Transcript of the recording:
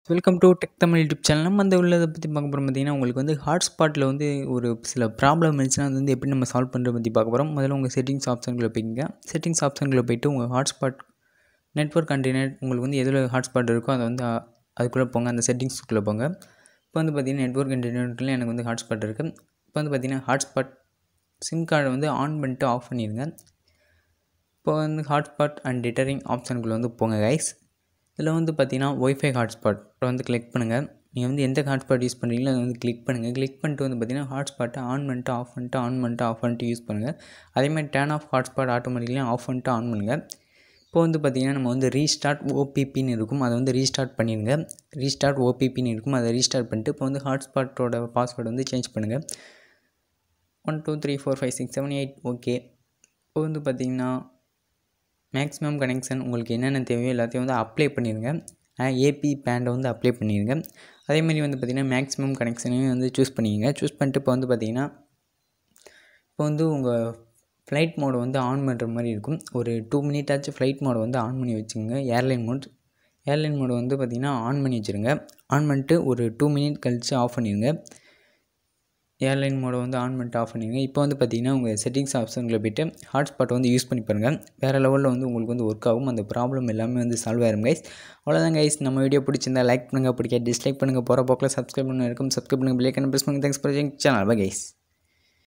welcome to tech Tamil YouTube channel நம்ம அந்த உள்ளதை பற்றி பார்க்க போகிறோம் பார்த்தீங்கன்னா உங்களுக்கு வந்து ஹாட்ஸ்பாட்டில் வந்து ஒரு சில ப்ராப்ளம் இருந்துச்சுன்னா அது வந்து எப்படி நம்ம சால்வ் பண்ணுறது பற்றி பார்க்க போகிறோம் முதல்ல உங்கள் செட்டிங்ஸ் ஆப்ஷனுக்குள்ளே போய்ங்க செட்டிங்ஸ் ஆப்ஷனுக்குள்ளே போயிட்டு உங்கள் ஹாட்ஸ்பாட் நெட்ஒர்க் கண்டினேட் உங்களுக்கு வந்து எதில் ஹாட்ஸ்பாட் இருக்கோ அதை வந்து அ- அதுக்குள்ளே போங்க அந்த செட்டிங்ஸ்க்குள்ளே போங்க இப்போ வந்து பார்த்தீங்கன்னா நெட்ஒர்க் இன்டர்நெட்டில் எனக்கு வந்து ஹாட்ஸ்பாட் இருக்குது இப்போ வந்து பார்த்தீங்கன்னா ஹாட்ஸ்பாட் சிம் கார்டை வந்து ஆன் பண்ணிட்டு ஆஃப் பண்ணிடுங்க இப்போ வந்து ஹாட்ஸ்பாட் அண்ட் டிட்டரிங் ஆப்ஷனுக்குள்ளே வந்து போங்க கைஸ் இதில் வந்து பார்த்தீங்கன்னா ஒய்ஃபை ஹாட்ஸ்பாட் இப்போ வந்து கிளிக் பண்ணுங்கள் நீங்கள் வந்து எந்த ஹாட்ஸ்பாட் யூஸ் பண்ணுறீங்களோ அதை வந்து கிளிக் பண்ணுங்கள் கிளிக் பண்ணிட்டு வந்து பார்த்தீங்கன்னா ஹாட்ஸ்பாட்டை ஆன் பண்ணிட்டு ஆஃப் பண்ணிட்டு ஆன் பண்ணிட்டு ஆஃப் பண்ணிட்டு யூஸ் பண்ணுங்கள் அதேமாதிரி டேன் ஆஃப் ஹாட்ஸ்பாட் ஆட்டோமேட்டிக்கலி ஆஃப் பண்ணிட்டு ஆன் பண்ணுங்கள் இப்போ வந்து பார்த்தீங்கன்னா நம்ம வந்து ரீஸ்டார்ட் ஓபிபின்னு இருக்கும் அதை வந்து ரீஸ்டார்ட் பண்ணிடுங்க ரீஸ்டார்ட் ஓபிபின்னு இருக்கும் அதை ரீஸ்டார்ட் பண்ணிட்டு இப்போ வந்து ஹாட்ஸ்பாட்டோட பாஸ்வேர்டு வந்து சேஞ்ச் பண்ணுங்கள் one two three four five six seven eight okay இப்போ வந்து பார்த்தீங்கன்னா மேக்ஸிமம் கனெக்ஷன் உங்களுக்கு என்னென்ன தேவையோ எல்லாத்தையும் வந்து அப்ளை பண்ணிடுங்க ஏபி பேண்டை வந்து அப்ளை பண்ணிடுங்க அதேமாதிரி வந்து பார்த்திங்கன்னா மேக்ஸிமம் கனெக்ஷனையும் வந்து சூஸ் பண்ணிக்கங்க சூஸ் பண்ணிட்டு இப்போ வந்து பார்த்திங்கன்னா இப்போ வந்து உங்கள் ஃப்ளைட் மோடை வந்து ஆன் பண்ணுற மாதிரி இருக்கும் ஒரு டூ மினிட் ஆச்சு ஃப்ளைட் மோடை வந்து ஆன் பண்ணி வச்சுங்க ஏர்லைன் மோட் ஏர்லைன் மோடை வந்து பார்த்திங்கன்னா ஆன் பண்ணி வச்சுருங்க ஆன் பண்ணிட்டு ஒரு டூ மினிட் கழித்து ஆஃப் பண்ணிடுங்க ஏர்லைன் மோடை வந்து ஆன் பண்ணிட்டு ஆஃப் பண்ணிடுங்க இப்போ வந்து பார்த்தீங்கன்னா உங்கள் செட்டிங்ஸ் ஆப்ஷனில் போய்ட்டு ஹாட்ஸ்பாட் வந்து யூஸ் பண்ணி பாருங்கள் வேறு லெவலில் வந்து உங்களுக்கு வந்து ஒர்க் ஆகும் அந்த ப்ராப்ளம் எல்லாமே வந்து சால்வ் ஆயிரும் கைஸ் அவ்வளோதான் கைஸ் நம்ம வீடியோ பிடிச்சிருந்தா லைக் பண்ணுங்கள் பிடிக்க டிஸ்லைக் பண்ணுங்கள் போகிற போக்கில் சப்ஸ்கிரைப் பண்ண இருக்கும் சப்ஸ்கிரைப் பண்ணுங்கள் பிள்ளைக்கான ப்ரெஸ் பண்ணுங்கள் thanks for channel bye guys